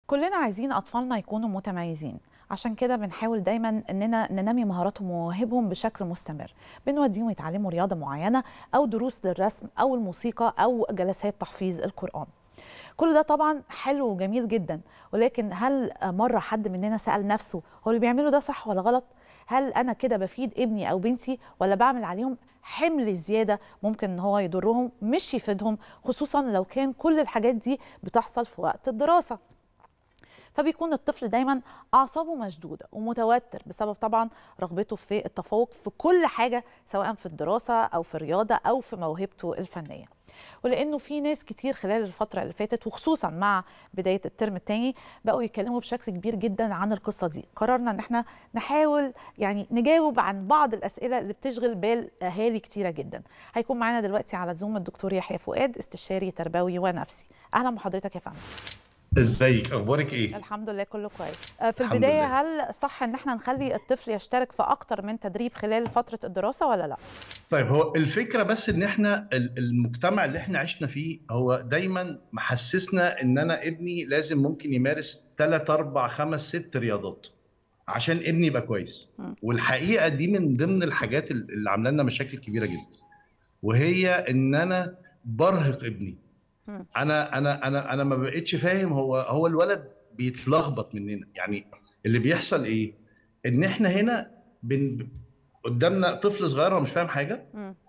كلنا عايزين أطفالنا يكونوا متميزين عشان كده بنحاول دايما اننا ننمي مهاراتهم ومواهبهم بشكل مستمر بنوديهم يتعلموا رياضه معينه او دروس للرسم او الموسيقى او جلسات تحفيظ القران كل ده طبعا حلو وجميل جدا ولكن هل مره حد مننا سال نفسه هو اللي بيعمله ده صح ولا غلط هل انا كده بفيد ابني او بنتي ولا بعمل عليهم حمل زياده ممكن ان هو يضرهم مش يفيدهم خصوصا لو كان كل الحاجات دي بتحصل في وقت الدراسه فبيكون الطفل دايما اعصابه مشدوده ومتوتر بسبب طبعا رغبته في التفوق في كل حاجه سواء في الدراسه او في الرياضه او في موهبته الفنيه ولانه في ناس كتير خلال الفتره اللي فاتت وخصوصا مع بدايه الترم الثاني بقوا يتكلموا بشكل كبير جدا عن القصه دي قررنا ان احنا نحاول يعني نجاوب عن بعض الاسئله اللي بتشغل بال اهالي كتيره جدا هيكون معانا دلوقتي على زوم الدكتور يحيى فؤاد استشاري تربوي ونفسي اهلا بحضرتك يا فندم ازيك اخبارك ايه الحمد لله كله كويس في البدايه لله. هل صح ان احنا نخلي الطفل يشترك في اكتر من تدريب خلال فتره الدراسه ولا لا طيب هو الفكره بس ان احنا المجتمع اللي احنا عشنا فيه هو دايما محسسنا ان انا ابني لازم ممكن يمارس 3 4 5 6 رياضات عشان ابني يبقى كويس م. والحقيقه دي من ضمن الحاجات اللي عامله لنا مشاكل كبيره جدا وهي ان انا برهق ابني انا انا انا انا ما بقتش فاهم هو هو الولد بيتلخبط مننا يعني اللي بيحصل ايه ان احنا هنا بن قدامنا طفل صغير هو مش فاهم حاجه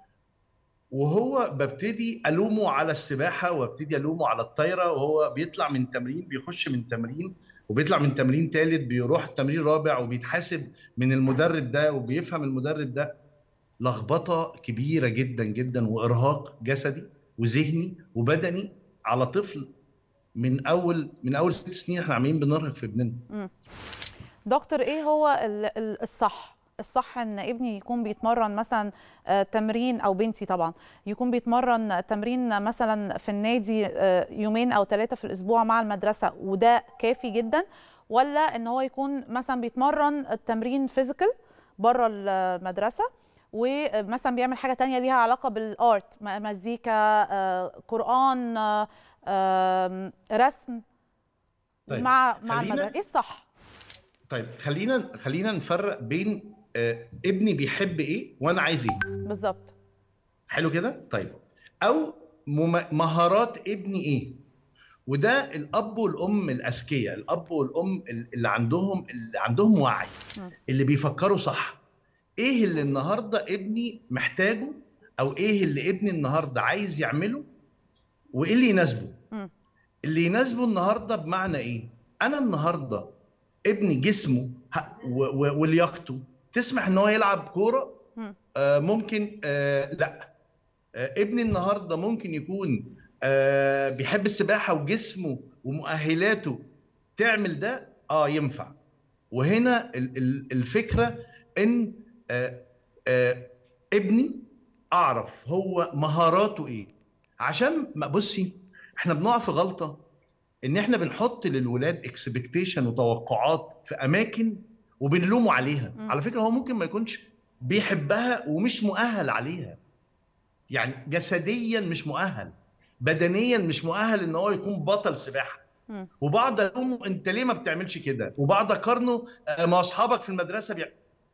وهو ببتدي الومه على السباحه وابتدي الومه على الطايره وهو بيطلع من تمرين بيخش من تمرين وبيطلع من تمرين ثالث بيروح تمرين رابع وبيتحاسب من المدرب ده وبيفهم المدرب ده لخبطه كبيره جدا جدا وارهاق جسدي وذهني وبدني على طفل من اول من اول ست سنين احنا عاملين بنرهق في ابننا. دكتور ايه هو الصح؟ الصح ان ابني يكون بيتمرن مثلا تمرين او بنتي طبعا يكون بيتمرن تمرين مثلا في النادي يومين او ثلاثه في الاسبوع مع المدرسه وده كافي جدا ولا ان هو يكون مثلا بيتمرن التمرين فيزيكال بره المدرسه ومثلا بيعمل حاجه تانية ليها علاقه بالارت مزيكا قران رسم طيب. مع مع المدرسه ايه الصح طيب خلينا خلينا نفرق بين ابني بيحب ايه وانا عايز ايه بالظبط حلو كده طيب او مهارات ابني ايه وده الاب والام الاذكياء الاب والام اللي عندهم اللي عندهم وعي اللي بيفكروا صح ايه اللي النهارده ابني محتاجه او ايه اللي ابني النهارده عايز يعمله وايه اللي يناسبه م. اللي يناسبه النهارده بمعنى ايه انا النهارده ابني جسمه ولياقته تسمح ان هو يلعب كوره آه ممكن آه لا آه ابني النهارده ممكن يكون آه بيحب السباحه وجسمه ومؤهلاته تعمل ده اه ينفع وهنا الفكره ان آه آه ابني اعرف هو مهاراته ايه عشان ما بصي احنا بنقع في غلطه ان احنا بنحط للولاد اكسبكتيشن وتوقعات في اماكن وبنلومه عليها م. على فكره هو ممكن ما يكونش بيحبها ومش مؤهل عليها يعني جسديا مش مؤهل بدنيا مش مؤهل ان هو يكون بطل سباحه م. وبعض الومه انت ليه ما بتعملش كده وبعض اقارنه مع اصحابك في المدرسه بيع...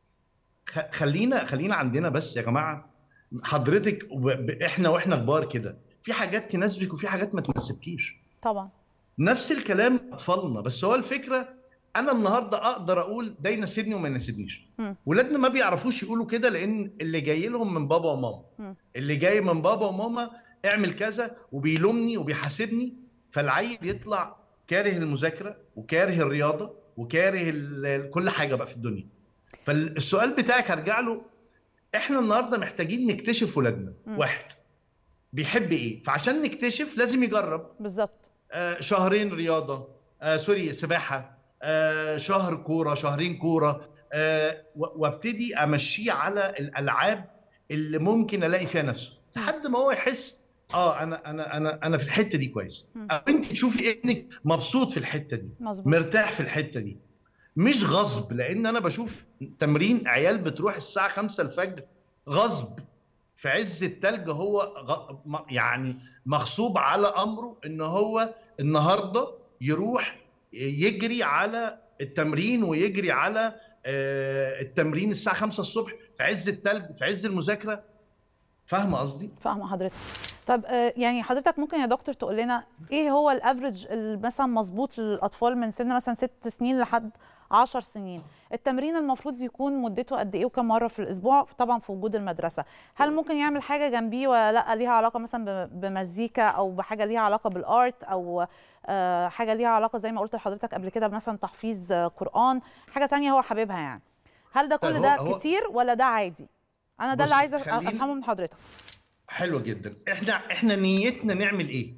خلينا خلينا عندنا بس يا جماعه حضرتك احنا واحنا كبار كده في حاجات تناسبك وفي حاجات ما تناسبكيش طبعا نفس الكلام اطفالنا بس هو الفكره انا النهارده اقدر اقول ده يناسبني وما يناسبنيش ولادنا ما بيعرفوش يقولوا كده لان اللي جاي لهم من بابا وماما م. اللي جاي من بابا وماما اعمل كذا وبيلومني وبيحاسبني فالعيل يطلع كاره المذاكره وكاره الرياضه وكاره كل حاجه بقى في الدنيا فالسؤال بتاعك هرجع له احنا النهارده محتاجين نكتشف ولادنا واحد بيحب ايه فعشان نكتشف لازم يجرب بالظبط آه شهرين رياضه آه سوري سباحه آه شهر كوره شهرين كوره آه وابتدي امشيه على الالعاب اللي ممكن الاقي فيها نفسه لحد ما هو يحس اه انا انا انا انا في الحته دي كويس او انت تشوفي ابنك مبسوط في الحته دي مزبوط. مرتاح في الحته دي مش غصب لان انا بشوف تمرين عيال بتروح الساعه 5 الفجر غصب في عز التلج هو غ... يعني مغصوب على امره ان هو النهارده يروح يجري على التمرين ويجري على آه، التمرين الساعه 5 الصبح في عز التلج في عز المذاكره فاهمه قصدي فاهمه حضرتك طب آه، يعني حضرتك ممكن يا دكتور تقول لنا ايه هو الافريج مثلا مظبوط للاطفال من سن مثلا ست سنين لحد 10 سنين التمرين المفروض يكون مدته قد ايه وكم مره في الاسبوع طبعا في وجود المدرسه هل ممكن يعمل حاجه جنبيه ولا لا ليها علاقه مثلا ب- بمزيكا او بحاجه ليها علاقه بالارت او آه، حاجه ليها علاقه زي ما قلت لحضرتك قبل كده مثلا تحفيظ آه، قران حاجه تانية هو حاببها يعني هل ده طيب كل هو- ده هو- كتير ولا ده عادي انا ده اللي بص، عايزه خليني- افهمه من حضرتك حلو جدا احنا احنا نيتنا نعمل ايه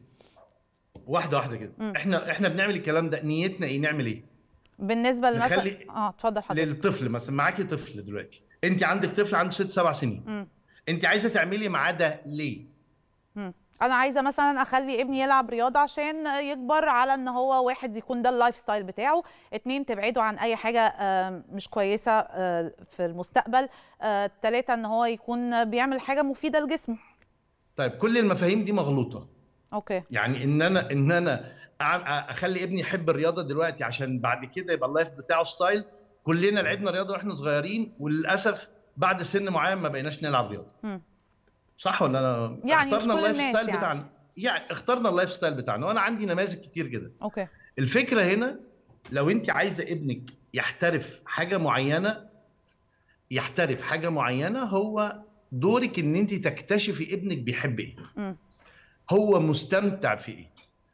واحده واحده كده مم. احنا احنا بنعمل الكلام ده نيتنا ايه نعمل ايه بالنسبه لمثلا نخلي- اه اتفضل حضرتك للطفل مثلا معاكي طفل دلوقتي انت عندك طفل عنده ست سبع سنين مم. انت عايزه تعملي معاه ده ليه مم. انا عايزه مثلا اخلي ابني يلعب رياضه عشان يكبر على ان هو واحد يكون ده اللايف ستايل بتاعه اتنين تبعده عن اي حاجه آه، مش كويسه آه، في المستقبل آه، تلاته ان هو يكون بيعمل حاجه مفيده لجسمه طيب كل المفاهيم دي مغلوطه اوكي يعني ان انا ان انا أع- اخلي ابني يحب الرياضه دلوقتي عشان بعد كده يبقى اللايف بتاعه ستايل كلنا لعبنا رياضه واحنا صغيرين وللاسف بعد سن معين ما بقيناش نلعب رياضه مم. صح ولا انا يعني مش اخترنا كل اللايف الناس ستايل يعني. بتاعنا يعني اخترنا اللايف ستايل بتاعنا وانا عندي نماذج كتير جدا اوكي الفكره هنا لو انت عايزه ابنك يحترف حاجه معينه يحترف حاجه معينه هو دورك ان انت تكتشفي ابنك بيحب ايه مم. هو مستمتع في ايه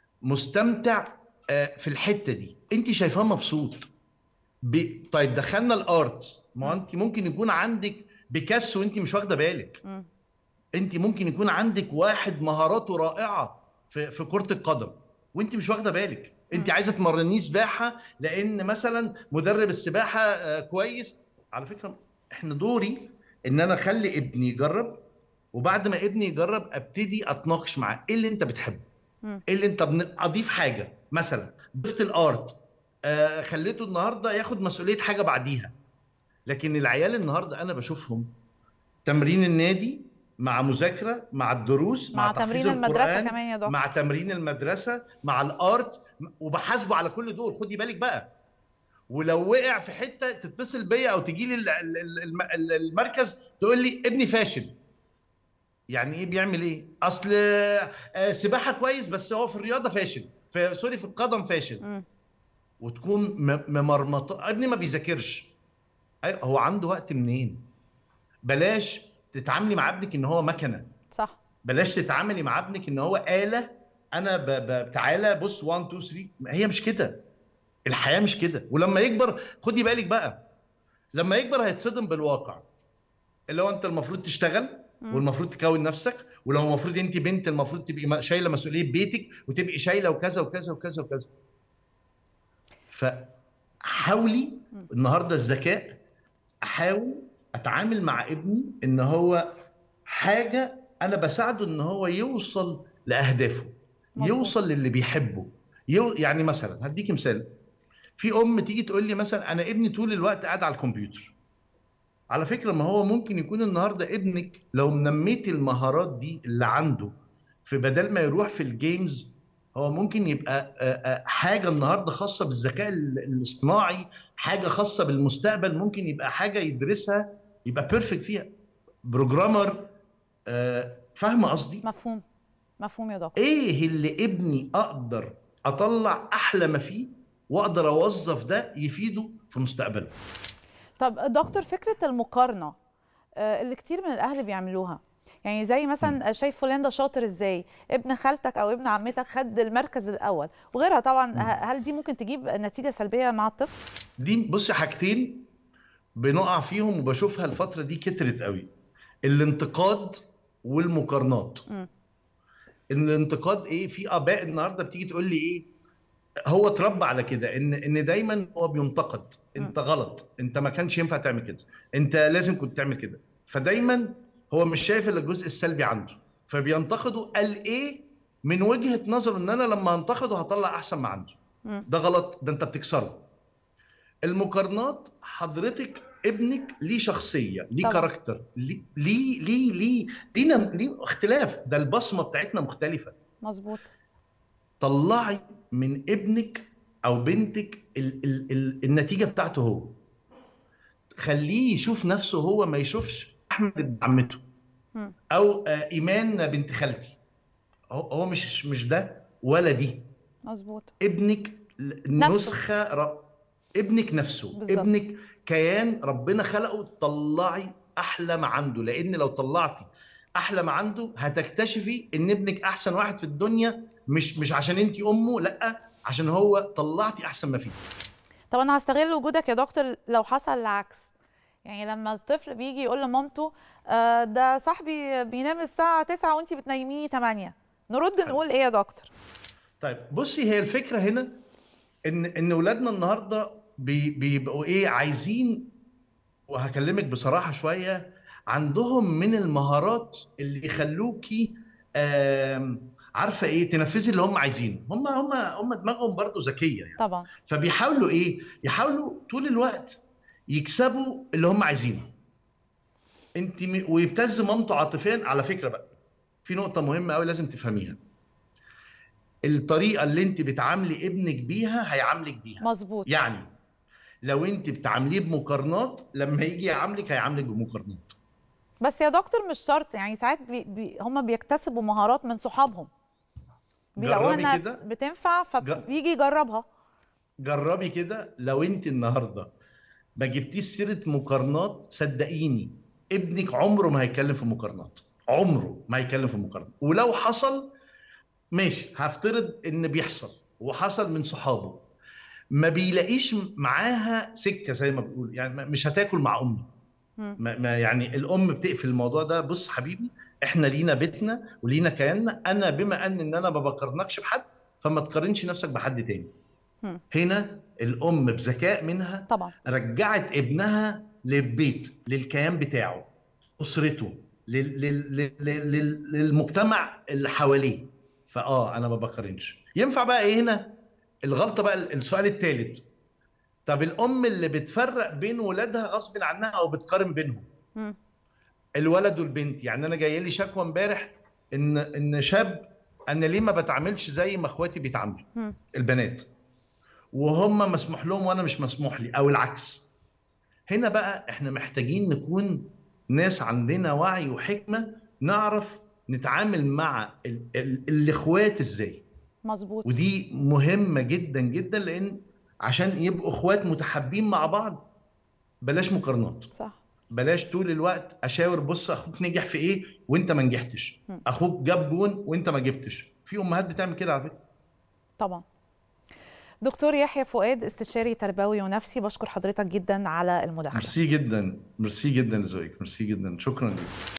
مستمتع آه، في الحته دي انت شايفاه مبسوط ب... طيب دخلنا الارت ما هو انت ممكن يكون عندك بيكاسو وانت مش واخده بالك مم. انت ممكن يكون عندك واحد مهاراته رائعه في في كره القدم وانت مش واخده بالك انت عايزه تمرنيه سباحه لان مثلا مدرب السباحه آه، كويس على فكره احنا دوري ان انا اخلي ابني يجرب وبعد ما ابني يجرب ابتدي اتناقش معاه ايه اللي انت بتحبه مم. ايه اللي انت بن... اضيف حاجه مثلا ضفت الارت آه خليته النهارده ياخد مسؤوليه حاجه بعديها لكن العيال النهارده انا بشوفهم تمرين النادي مع مذاكره مع الدروس مع تحفيظ تمرين المدرسه القرآن، كمان يا دكتور مع تمرين المدرسه مع الارت وبحاسبه على كل دول خدي بالك بقى ولو وقع في حته تتصل بيا او تجي لي ال- ال- ال- الم- ال- المركز تقول لي ابني فاشل يعني ايه بيعمل ايه اصل آه، سباحه كويس بس هو في الرياضه فاشل في سوري في القدم فاشل مم. وتكون م- ممرمطه ابني ما بيذاكرش أيوة، هو عنده وقت منين بلاش تتعاملي مع ابنك ان هو مكنه صح بلاش تتعاملي مع ابنك ان هو آلة انا ب... ب... تعالى بص 1 2 3 هي مش كده الحياة مش كده ولما يكبر خدي بالك بقى لما يكبر هيتصدم بالواقع اللي هو انت المفروض تشتغل والمفروض تكون نفسك ولو المفروض انت بنت المفروض تبقي م- شايله مسؤوليه بيتك وتبقي شايله وكذا وكذا وكذا وكذا فحاولي النهارده الذكاء احاول اتعامل مع ابني ان هو حاجه انا بساعده ان هو يوصل لاهدافه مظبوط. يوصل للي بيحبه يو يعني مثلا هديكي مثال في ام تيجي تقول لي مثلا انا ابني طول الوقت قاعد على الكمبيوتر على فكره ما هو ممكن يكون النهارده ابنك لو نميتي المهارات دي اللي عنده في بدل ما يروح في الجيمز هو ممكن يبقى آه، آه، حاجه النهارده خاصه بالذكاء ال- الاصطناعي حاجه خاصه بالمستقبل ممكن يبقى حاجه يدرسها يبقى بيرفكت فيها بروجرامر آه، فاهمه قصدي مفهوم مفهوم يا دكتور ايه اللي ابني اقدر اطلع احلى ما فيه واقدر اوظف ده يفيده في مستقبله طب دكتور فكرة المقارنة آه، اللي كتير من الأهل بيعملوها يعني زي مثلا شايف فلان ده شاطر ازاي ابن خالتك او ابن عمتك خد المركز الاول وغيرها طبعا ه- هل دي ممكن تجيب نتيجة سلبية مع الطفل دي بصي حاجتين بنقع فيهم وبشوفها الفترة دي كترت قوي الانتقاد والمقارنات مم. الانتقاد ايه في اباء النهارده بتيجي تقول لي ايه هو اتربى على كده ان ان دايما هو بينتقد انت غلط انت ما كانش ينفع تعمل كده انت لازم كنت تعمل كده فدايما هو مش شايف الا الجزء السلبي عنده فبينتقده قال ايه من وجهة نظره ان انا لما انتقده هطلع احسن ما عنده مم. ده غلط ده انت بتكسره المقارنات حضرتك ابنك ليه شخصيه ليه طبعا. كاركتر ليه ليه ليه ليه لينا ليه اختلاف ده البصمه بتاعتنا مختلفه مظبوط طلعي من ابنك او بنتك ال ال ال النتيجه بتاعته هو خليه يشوف نفسه هو ما يشوفش احمد ابن عمته مم. او آه، ايمان بنت خالتي هو هو مش مش ده ولا دي مظبوط ابنك ل- نفسه. نسخه ر... ابنك نفسه بالظبط. ابنك كيان ربنا خلقه طلعي احلى ما عنده لان لو طلعتي احلى ما عنده هتكتشفي ان ابنك احسن واحد في الدنيا مش مش عشان انت امه لا عشان هو طلعتي احسن ما فيه طب انا هستغل وجودك يا دكتور لو حصل العكس يعني لما الطفل بيجي يقول لمامته آه، ده صاحبي بينام الساعة 9 وانتي بتنيميه 8 نرد نقول ايه يا دكتور طيب بصي هي الفكره هنا ان ان اولادنا النهارده بي بيبقوا ايه عايزين وهكلمك بصراحه شويه عندهم من المهارات اللي يخلوكي آم، عارفه ايه تنفذي اللي هم عايزينه هم هم هم دماغهم برضو ذكيه يعني طبعا فبيحاولوا ايه يحاولوا طول الوقت يكسبوا اللي هم عايزينه انت م... ويبتز مامته عاطفيا على فكره بقى في نقطه مهمه قوي لازم تفهميها الطريقه اللي انت بتعاملي ابنك بيها هيعاملك بيها مظبوط يعني لو انت بتعامليه بمقارنات لما يجي يعاملك هيعاملك بمقارنات بس يا دكتور مش شرط يعني ساعات بي بي هم بيكتسبوا مهارات من صحابهم بيلاقوها جربي انها كده. بتنفع فبيجي يجربها جربي كده لو انت النهارده ما جبتيش سيره مقارنات صدقيني ابنك عمره ما هيتكلم في مقارنات عمره ما هيتكلم في مقارنات ولو حصل ماشي هفترض ان بيحصل وحصل من صحابه ما بيلاقيش معاها سكه زي ما بيقول يعني ما- مش هتاكل مع امي مم. ما ما يعني الام بتقفل الموضوع ده بص حبيبي احنا لينا بيتنا ولينا كياننا انا بما ان ان انا ما بقارنكش بحد فما تقارنش نفسك بحد تاني مم. هنا الام بذكاء منها طبعا رجعت ابنها للبيت للكيان بتاعه اسرته لل... لل... لل... لل... للمجتمع اللي حواليه فاه انا ما بقارنش ينفع بقى ايه هنا الغلطه بقى السؤال الثالث طب الام اللي بتفرق بين ولادها غصب عنها او بتقارن بينهم مم. الولد والبنت يعني انا جاي لي شكوى امبارح ان ان شاب انا ليه ما بتعاملش زي ما اخواتي بيتعاملوا مم. البنات وهم مسموح لهم وانا مش مسموح لي او العكس هنا بقى احنا محتاجين نكون ناس عندنا وعي وحكمه نعرف نتعامل مع ال- ال- الاخوات ازاي مظبوط ودي مهمه جدا جدا لان عشان يبقوا اخوات متحابين مع بعض بلاش مقارنات صح بلاش طول الوقت اشاور بص اخوك نجح في ايه وانت ما نجحتش مم. اخوك جاب جون وانت ما جبتش في امهات بتعمل كده على فكره طبعا دكتور يحيى فؤاد استشاري تربوي ونفسي بشكر حضرتك جدا على المداخله ميرسي جدا ميرسي جدا لذوقك ميرسي جدا شكرا لك